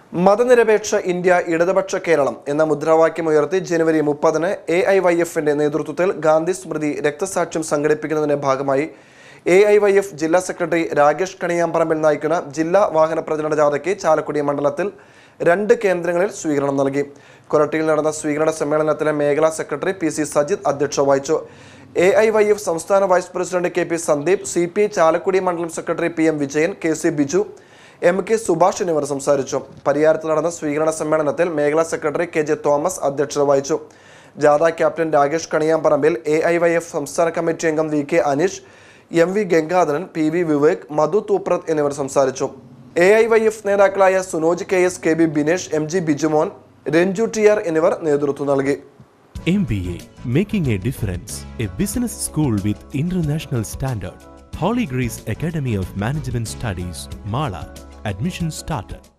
മതനിരപേക്ഷ ഇന്ത്യ ഇടതുപക്ഷ കേരളം എന്ന മുദ്രാവാക്യം ഉയർത്തി ജനുവരി മുപ്പതിന് എ ഐ വൈ എഫിന്റെ നേതൃത്വത്തിൽ ഗാന്ധി സ്മൃതി രക്തസാക്ഷ്യം സംഘടിപ്പിക്കുന്നതിന്റെ ഭാഗമായി എ ഐ വൈ എഫ് ജില്ലാ സെക്രട്ടറി രാകേഷ് കണിയാമ്പറമ്പിൽ നയിക്കുന്ന ജില്ലാ വാഹന പ്രചരണ ജാഥയ്ക്ക് ചാലക്കുടി മണ്ഡലത്തിൽ രണ്ട് കേന്ദ്രങ്ങളിൽ സ്വീകരണം നൽകി കൊരട്ടിയിൽ നടന്ന സ്വീകരണ സമ്മേളനത്തിലെ മേഖലാ സെക്രട്ടറി പി സി സജിത് അധ്യക്ഷത വഹിച്ചു എ ഐ വൈ എഫ് സംസ്ഥാന vice president K P Sandeep C P I Chalakudy മണ്ഡലം secretary P M Vijayan K C Biju M K Subhash എന്നിവർ സംസാരിച്ചു പരിയാരത്ത് നടന്ന സ്വീകരണ സമ്മേളനത്തിൽ മേഖലാ സെക്രട്ടറി കെ ജെ തോമസ് അധ്യക്ഷത വഹിച്ചു ജാഥ captain Rakesh Kaniyamparambil A I Y F സംസ്ഥാന കമ്മിറ്റി അംഗം V K Aneesh M V Gangadharan P V Vivek Madhu Thooprath എന്നിവർ സംസാരിച്ചു എ ഐ വൈ എഫ് നേതാക്കളായ Sunoj K S K B Binesh M G Bijumon Renju T R എന്നിവർ നേതൃത്വം നൽകി MBA Making a Difference, a business school with international standard. Holy Grace Academy of Management Studies, Mala. Admission started.